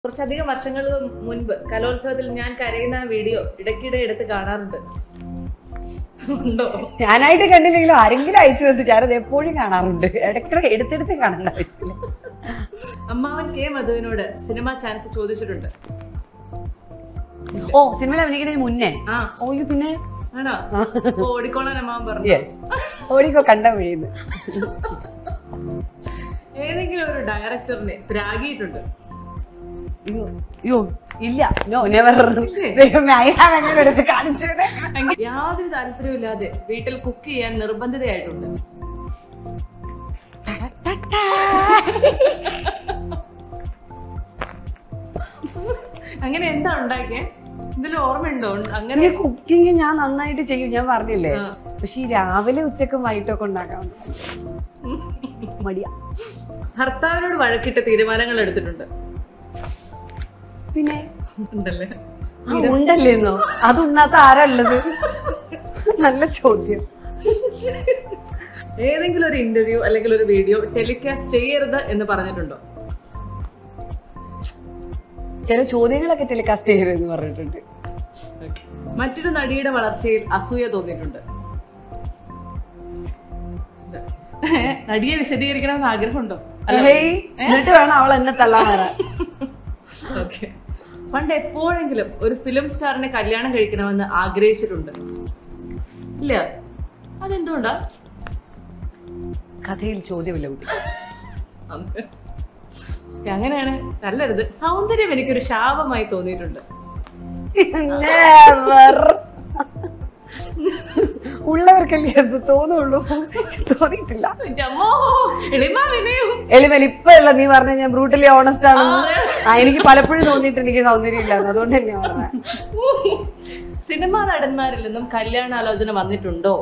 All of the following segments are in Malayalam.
കുറച്ചധികം വർഷങ്ങൾ മുൻപ് കലോത്സവത്തിൽ ഞാൻ കരയുന്ന ആ വീഡിയോ ഇടയ്ക്കിടെ എടുത്ത് കാണാറുണ്ട് ഉണ്ടോ ഞാനായിട്ട് കണ്ടില്ലെങ്കിലും ആരെങ്കിലും അയച്ചു തന്നിട്ട് ഞാനത് എപ്പോഴും കാണാറുണ്ട് ഇടയ്ക്കിടെ എടുത്തെടുത്ത് കാണണ്ട പറ്റില്ല അമ്മാവൻ കെ മധുവിനോട് സിനിമ ചാൻസ് ചോദിച്ചിട്ടുണ്ട് ഓ സിനിമയിൽ അഭിനയിക്കുന്നതിന് മുന്നേ ആ ഓ ഇത് പിന്നെ ആണോ ഓ, ഓടിക്കോളാൻ അമ്മാവൻ പറഞ്ഞു യെസ് ഓടിക്കോ കണ്ട വഴിയുന്നു ഏതെങ്കിലും ഒരു ഡയറക്ടറിനെ പ്രാഗിയിട്ടുണ്ട് അയ്യോ അയ്യോ ഇല്ല നോ നെവർ ദൈവമേ അയാൾ അങ്ങനെ എടുത്ത് കാണിച്ചു എങ്കിൽ യാതൊരു താല്പര്യമില്ലാതെ വീട്ടിൽ കുക്ക് ചെയ്യാൻ നിർബന്ധിതയായിട്ടുണ്ട് അങ്ങനെ എന്താ ഉണ്ടാക്കിയേ ഇതിൽ ഓർമ്മയുണ്ടോ അങ്ങനെ ഈ കുക്കിംഗ് ഞാൻ നന്നായിട്ട് ചെയ്യും ഞാൻ പറഞ്ഞില്ലേ ആ. പക്ഷെ ഈ രാവിലെ ഉച്ചക്കും വൈകിട്ടൊക്കെ ഉണ്ടാക്കാൻ മടിയാ ഭർത്താവിനോട് വഴക്കിട്ട് തീരുമാനങ്ങൾ എടുത്തിട്ടുണ്ട് പിന്നെ ഉണ്ടല്ലേ ആ, ഉണ്ടല്ലേന്നോ അത് ഉണ്ണാത്ത ആരാ ഉള്ളത് നല്ല ചോദ്യം ഏതെങ്കിലും ഒരു ഇന്റർവ്യൂ അല്ലെങ്കിൽ ഒരു വീഡിയോ ടെലികാസ്റ്റ് ചെയ്യരുത് എന്ന് പറഞ്ഞിട്ടുണ്ടോ ചില ചോദ്യങ്ങളൊക്കെ ടെലികാസ്റ്റ് ചെയ്യരുതെന്ന് പറഞ്ഞിട്ടുണ്ട് മറ്റൊരു നടിയുടെ വളർച്ചയിൽ അസൂയ തോന്നിയിട്ടുണ്ട് നടിയെ വിശദീകരിക്കണമെന്ന് ആഗ്രഹമുണ്ടോ ഹേയ്, എന്നിട്ട് വേണം അവൾ എന്നെ തള്ളാൻ വരാൻ ഓക്കെ പണ്ട് എപ്പോഴെങ്കിലും ഒരു ഫിലിം സ്റ്റാറിനെ കല്യാണം കഴിക്കണമെന്ന് ആഗ്രഹിച്ചിട്ടുണ്ട് ഇല്ല അതെന്തുകൊണ്ടാ കഥയിൽ ചോദ്യമില്ല കുട്ടി അന്ന്. അങ്ങനെയാണ് തല്ലരുത് സൗന്ദര്യം എനിക്കൊരു ശാപമായി തോന്നിയിട്ടുണ്ട് Never. ഉള്ളവർക്കല്ലേ അത് തോന്നുള്ളൂ തോന്നിയിട്ടില്ല എന്റെ അമ്മോ എളിമ വിനയും എളിമൽ ഇപ്പൊ അല്ല നീ പറഞ്ഞ ഞാൻ ബ്രൂട്ടലി ഓണസ്റ്റ് ആണെന്ന് ആ എനിക്ക് പലപ്പോഴും തോന്നിയിട്ട് എനിക്ക് സൗന്ദര്യം ഇല്ല അതുകൊണ്ട് തന്നെ പറഞ്ഞത് സിനിമാ നടന്മാരിൽ നിന്നും കല്യാണാലോചന വന്നിട്ടുണ്ടോ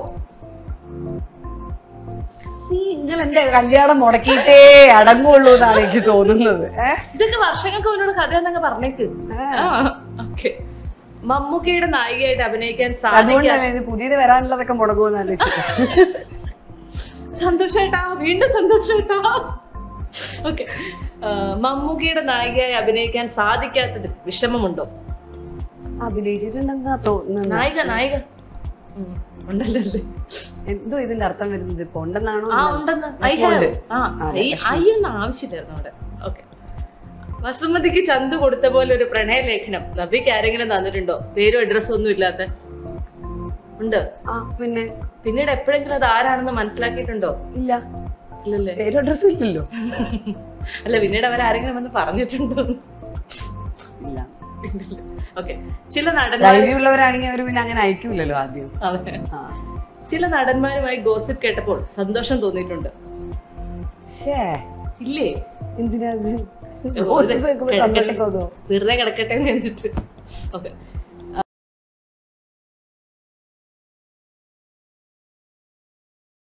നീ നിങ്ങൾ എന്റെ കല്യാണം മുടക്കിയിട്ടേ അടങ്ങുള്ളൂ എന്നാണ് എനിക്ക് തോന്നുന്നത് ഏ? ഇതൊക്കെ വർഷങ്ങൾക്ക് മുന്നോട് കഥ എന്നങ്ങ് പറഞ്ഞേക്ക് ഓക്കെ മമ്മൂക്കയുടെ നായികയായിട്ട് അഭിനയിക്കാൻ സാധിക്കാൻ അതുകൊണ്ടല്ലേ ഇത് പുതിയത് വരാനുള്ളതൊക്കെ മുടങ്ങുമെന്ന് ആലോചിച്ചിട്ട് സന്തോഷേട്ടാ വീണ്ടും സന്തോഷേട്ടാ ഓക്കെ മമ്മൂക്കയുടെ നായികയായി അഭിനയിക്കാൻ സാധിക്കാത്തതിൽ വിഷമമുണ്ടോ അഭിനയിച്ചിട്ടുണ്ടെന്നാ തോന്നുന്നത് നായിക നായിക ഉം, ഉണ്ടല്ലോ അല്ലേ എന്തോ ഇതിന്റെ അർത്ഥം വരുന്നത് ഇപ്പൊ ഉണ്ടെന്നാണോ ആ ഉണ്ടെന്ന് ഐ വിഷമമുണ്ട്. ഹാവ്. ആ ഐ ഐ ഒന്നും ആവശ്യമില്ലായിരുന്നു അവിടെ ഓക്കെ വസുമതിക്ക് ചന്തു കൊടുത്ത പോലെ ഒരു പ്രണയലേഖനം നബിക്ക് ആരെങ്കിലും തന്നിട്ടുണ്ടോ പേരും അഡ്രസ്സും ഒന്നും ഇല്ലാത്ത ഉണ്ട് ആ പിന്നെ പിന്നീട് എപ്പോഴെങ്കിലും അത് ആരാണെന്ന് മനസ്സിലാക്കിയിട്ടുണ്ടോ ഇല്ല ഇല്ലല്ലേ പേരും അഡ്രസ്സും ഇല്ലല്ലോ അല്ല പിന്നീട് അവർ ആരെങ്കിലും വന്ന് പറഞ്ഞിട്ടുണ്ടോ ഇല്ല ഓക്കെ ചില നടന്മാർ ധൈര്യമുള്ളവരാണെങ്കിൽ അവർ പിന്നെ അങ്ങനെ അയക്കൂലല്ലോ ആദ്യം അതെ. ആ ചില നടന്മാരുമായി ഗോസിപ്പ് കേട്ടപ്പോൾ സന്തോഷം തോന്നിയിട്ടുണ്ട് ഷേ ഇല്ലേ എന്തിനാ ഇത്? വെറുതെ ഓർത്ത് വെക്കുമ്പോ സന്തോഷം കിടക്കട്ടെ. തോന്നുമോ? വെറുതെ കിടക്കട്ടെ എന്ന് വെച്ചിട്ട് ഓക്കെ